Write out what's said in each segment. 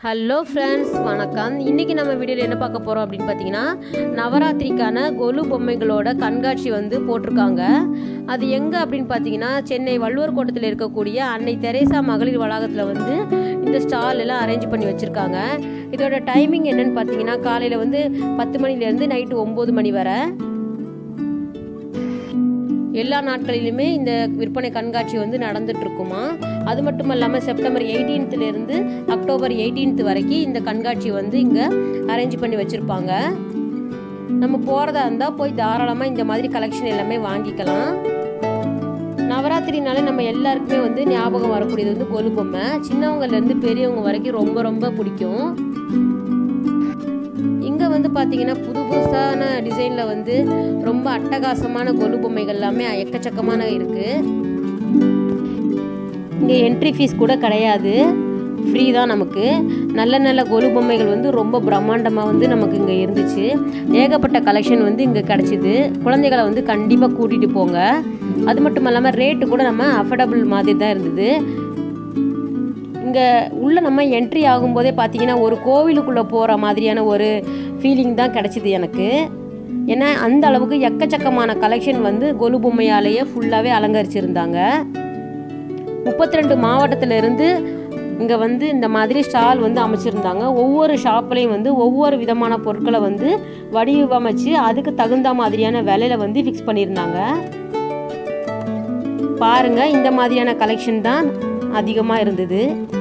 hello friends வணக்கம் இன்றைக்கி நம்ம வீடியோவில் என்ன பார்க்க போகிறோம் அப்படின்னு பார்த்தீங்கன்னா நவராத்திரிக்கான கொலு பொம்மைகளோட கண்காட்சி வந்து போட்டிருக்காங்க அது எங்கே அப்படின்னு பார்த்தீங்கன்னா சென்னை வள்ளுவர் கோட்டத்தில் இருக்கக்கூடிய அன்னை தெரேசா மகளிர் வளாகத்தில் வந்து இந்த ஸ்டால் எல்லாம் அரேஞ்ச் பண்ணி வச்சுருக்காங்க இதோட டைமிங் என்னன்னு பார்த்தீங்கன்னா காலையில் வந்து பத்து மணிலேருந்து நைட்டு ஒம்பது மணி வரை எல்லா நாட்களிலுமே இந்த விற்பனை கண்காட்சி வந்து நடந்துட்டு இருக்குமா அது மட்டும் இல்லாமல் செப்டம்பர் 18th ல இருந்து அக்டோபர் 18th வரைக்கும் இந்த கண்காட்சி வந்து இங்கே அரேஞ்ச் பண்ணி வச்சுருப்பாங்க நம்ம போகிறதா இருந்தால் போய் தாராளமாக இந்த மாதிரி கலெக்ஷன் எல்லாமே வாங்கிக்கலாம் நவராத்திரினாலே நம்ம எல்லாருக்குமே வந்து ஞாபகம் வரக்கூடியது வந்து கொலு பொம்மை சின்னவங்கலேருந்து பெரியவங்க வரைக்கும் ரொம்ப ரொம்ப பிடிக்கும் இங்கே வந்து பார்த்தீங்கன்னா புது புதுசான டிசைனில் வந்து ரொம்ப அட்டகாசமான கொலு பொம்மைகள் எல்லாமே எக்கச்சக்கமான இருக்குது இங்கே என்ட்ரி ஃபீஸ் கூட கிடையாது ஃப்ரீ தான் நமக்கு நல்ல நல்ல கொலு பொம்மைகள் வந்து ரொம்ப பிரம்மாண்டமாக வந்து நமக்கு இங்கே இருந்துச்சு ஏகப்பட்ட கலெக்ஷன் வந்து இங்கே கிடச்சிது குழந்தைகளை வந்து கண்டிப்பாக கூட்டிகிட்டு போங்க அது மட்டும் இல்லாமல் ரேட்டு கூட நம்ம அஃபோர்டபுள் மாதிரி தான் இருந்தது இங்கே உள்ளே நம்ம என்ட்ரி ஆகும்போதே பார்த்தீங்கன்னா ஒரு கோவிலுக்குள்ளே போகிற மாதிரியான ஒரு ஃபீலிங் தான் கிடச்சிது எனக்கு ஏன்னா அந்த அளவுக்கு எக்கச்சக்கமான கலெக்ஷன் வந்து கொலு பொம்மையாலேயே ஃபுல்லாகவே அலங்கரிச்சிருந்தாங்க முப்பத்தி ரெண்டு மாவட்டத்திலிருந்து இங்கே வந்து இந்த மாதிரி ஸ்டால் வந்து அமைச்சிருந்தாங்க ஒவ்வொரு ஷாப்லேயும் வந்து ஒவ்வொரு விதமான பொருட்களை வந்து வடிவமைச்சு அதுக்கு தகுந்த மாதிரியான விலையில வந்து ஃபிக்ஸ் பண்ணியிருந்தாங்க பாருங்க இந்த மாதிரியான கலெக்ஷன் தான் அதிகமாக இருந்தது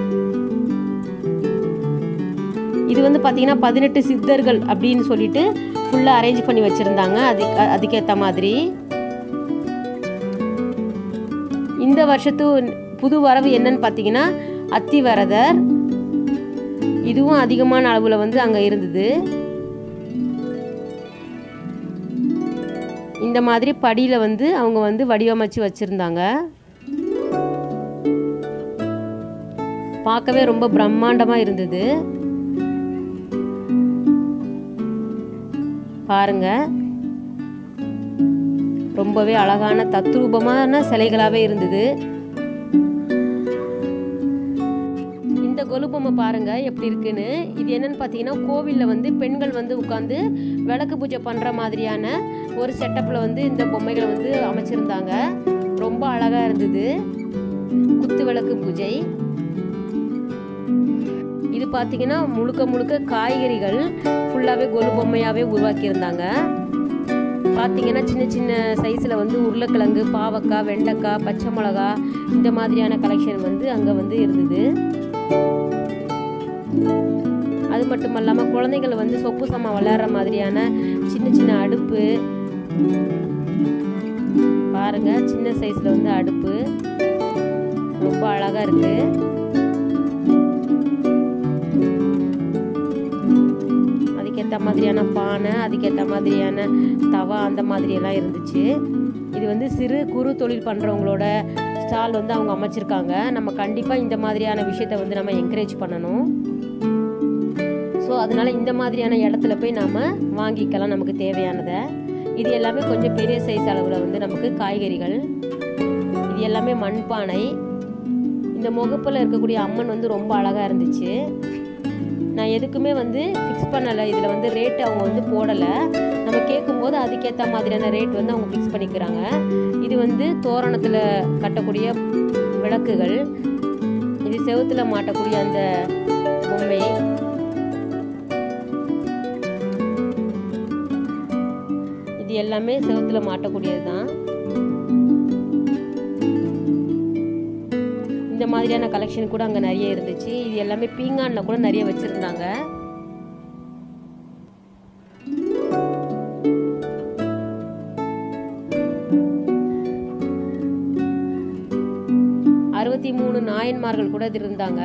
இது வந்து பார்த்தீங்கன்னா பதினெட்டு சித்தர்கள் அப்படின்னு சொல்லிட்டு ஃபுல்லாக அரேஞ்ச் பண்ணி வச்சுருந்தாங்க அதுக்கு அதுக்கேற்ற மாதிரி இந்த வருஷத்து புது வரவு என்னன்னு பார்த்தீங்கன்னா அத்திவரதர் இதுவும் அதிகமான அளவில் வந்து அங்கே இருந்தது இந்த மாதிரி படியில் வந்து அவங்க வந்து வடிவமைச்சு வச்சுருந்தாங்க பார்க்கவே ரொம்ப பிரம்மாண்டமாக இருந்தது பாருங்க ரொம்பவே அழகான தத்ரூபமான சிலைகளாகவே இருந்தது இந்த கொலுபொம்மை பாருங்க எப்படி இருக்குன்னு இது என்னன்னு பார்த்தீங்கன்னா கோவிலில் வந்து பெண்கள் வந்து உட்காந்து விளக்கு பூஜை பண்ணுற மாதிரியான ஒரு செட்டப்பில் வந்து இந்த பொம்மைகளை வந்து அமைச்சிருந்தாங்க ரொம்ப அழகாக இருந்தது குத்து விளக்கு பூஜை இது பார்த்தீங்கன்னா முழுக்க முழுக்க காய்கறிகள் ஃபுல்லாகவே கொலு பொம்மையாகவே உருவாக்கியிருந்தாங்க பார்த்தீங்கன்னா சின்ன சின்ன சைஸில் வந்து உருளைக்கிழங்கு பாவக்காய் வெண்டைக்காய் பச்சை மிளகா இந்த மாதிரியான கலெக்ஷன் வந்து அங்கே வந்து இருந்தது அது மட்டும் இல்லாமல் குழந்தைகள் வந்து சொப்பு சமா விளையாடுற மாதிரியான சின்ன சின்ன அடுப்பு பாருங்க சின்ன சைஸில் வந்து அடுப்பு ரொம்ப அழகாக இருக்குது அதுக்கேற்ற மாதிரியான பானை அதுக்கேற்ற மாதிரியான தவா அந்த மாதிரி எல்லாம் இருந்துச்சு இது வந்து சிறு குறு தொழில் பண்ணுறவங்களோட ஸ்டால் வந்து அவங்க அமைச்சிருக்காங்க நம்ம கண்டிப்பாக இந்த மாதிரியான விஷயத்த வந்து நம்ம என்கரேஜ் பண்ணணும் ஸோ அதனால் இந்த மாதிரியான இடத்துல போய் நாம் வாங்கிக்கலாம் நமக்கு தேவையானதை இது எல்லாமே கொஞ்சம் பெரிய சைஸ் அளவில் வந்து நமக்கு காய்கறிகள் இது எல்லாமே மண்பானை இந்த முகப்பில் இருக்கக்கூடிய அம்மன் வந்து ரொம்ப அழகாக இருந்துச்சு நான் எதுக்குமே வந்து ஃபிக்ஸ் பண்ணலை இதில் வந்து ரேட் அவங்க வந்து போடலை நம்ம கேட்கும்போது அதுக்கேற்ற மாதிரியான ரேட் வந்து அவங்க ஃபிக்ஸ் பண்ணிக்கிறாங்க இது வந்து தோரணத்தில் கட்டக்கூடிய விளக்குகள் இது செவுத்தில் மாட்டக்கூடிய அந்த பொம்மை இது எல்லாமே செவுத்தில் மாட்டக்கூடியது தான் இந்த மாதிரியான கலெக்ஷன் கூட அங்கே நிறைய இருந்துச்சு இது எல்லாமே பீங்கானில் கூட நிறைய வச்சுருந்தாங்க அறுபத்தி மூணு நாயன்மார்கள் கூட இது இருந்தாங்க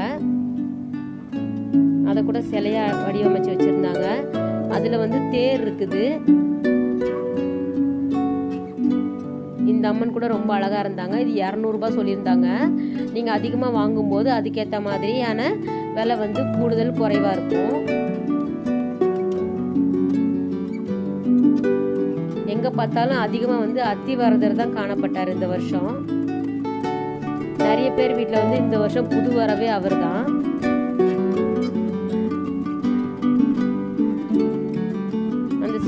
அதை கூட சிலையா வடிவமைச்சு வச்சுருந்தாங்க அதில் வந்து தேர் இருக்குது இந்த அம்மன் கூட ரொம்ப அழகாக இருந்தாங்க இது இரநூறுபா சொல்லியிருந்தாங்க நீங்கள் அதிகமாக வாங்கும்போது அதுக்கேற்ற மாதிரியான விலை வந்து கூடுதல் குறைவாக இருக்கும் எங்கே பார்த்தாலும் அதிகமாக வந்து அத்திவரதர் தான் காணப்பட்டார் இந்த வருஷம் நிறைய பேர் வீட்டில் வந்து இந்த வருஷம் புது வரவே அவர் தான்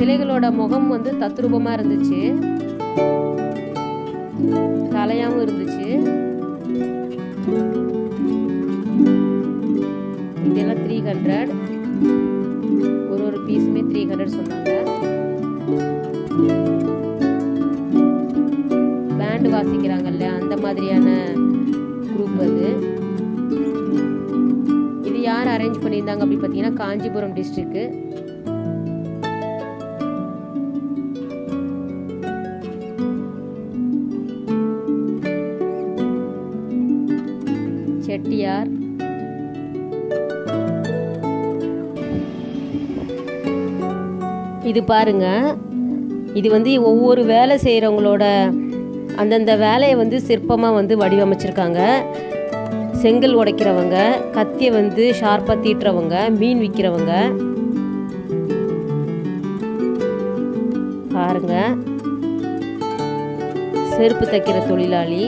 சிலைகளோட முகம் வந்து தத்ரூபமாக இருந்துச்சு தலையாகவும் இருந்துச்சு இதெல்லாம் த்ரீ ஹண்ட்ரட் ஒரு ஒரு பீஸுமே த்ரீ ஹண்ட்ரட் சொன்னாங்க பேண்டு வாசிக்கிறாங்கல்ல அந்த மாதிரியான குரூப் அது இது யார் அரேஞ்ச் பண்ணியிருந்தாங்க அப்படி பார்த்தீங்கன்னா காஞ்சிபுரம் டிஸ்ட்ரிக்ட் செட்டியார் இது பாருங்க இது வந்து ஒவ்வொரு வேலை செய்கிறவங்களோட அந்தந்த வேலையை வந்து சிற்பமாக வந்து வடிவமைச்சிருக்காங்க செங்கல் உடைக்கிறவங்க கத்தியை வந்து ஷார்ப்பாக தீட்டுறவங்க மீன் விற்கிறவங்க பாருங்க செருப்பு தைக்கிற தொழிலாளி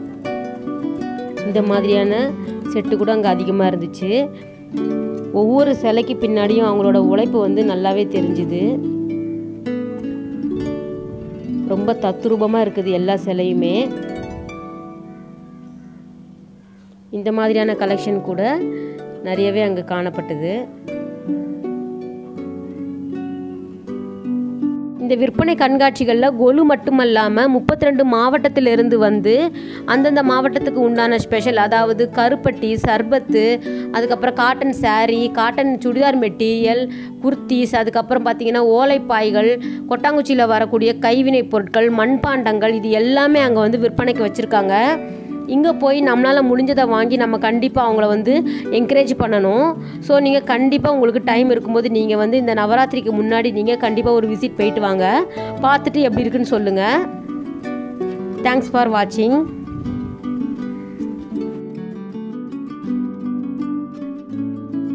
இந்த மாதிரியான செட்டு கூட அங்கே அதிகமாக இருந்துச்சு ஒவ்வொரு சிலைக்கு பின்னாடியும் அவங்களோட உழைப்பு வந்து நல்லாவே தெரிஞ்சுது ரொம்ப தத்ரூபமாக இருக்குது எல்லா சிலையுமே இந்த மாதிரியான கலெக்ஷன் கூட நிறையவே அங்கே காணப்பட்டது இந்த விற்பனை கண்காட்சிகளில் கொலு மட்டுமல்லாமல் முப்பத்தி ரெண்டு மாவட்டத்திலிருந்து வந்து அந்தந்த மாவட்டத்துக்கு உண்டான ஸ்பெஷல் அதாவது கருப்பட்டி சர்பத்து அதுக்கப்புறம் cotton saree cotton churidar material kurtis அதுக்கப்புறம் பார்த்தீங்கன்னா ஓலைப்பாய்கள் கொட்டாங்குச்சியில் வரக்கூடிய கைவினைப் பொருட்கள் மண்பாண்டங்கள் இது எல்லாமே அங்கே வந்து விற்பனைக்கு வச்சுருக்காங்க இங்கே போய் நம்மளால் முடிஞ்சதை வாங்கி நம்ம கண்டிப்பாக அவங்கள வந்து என்கரேஜ் பண்ணணும் ஸோ நீங்கள் கண்டிப்பாக உங்களுக்கு டைம் இருக்கும்போது நீங்கள் வந்து இந்த நவராத்திரிக்கு முன்னாடி நீங்கள் கண்டிப்பாக ஒரு விசிட் போயிட்டு வாங்க பார்த்துட்டு எப்படி இருக்குன்னு சொல்லுங்கள் தேங்க்ஸ் ஃபார் வாட்சிங்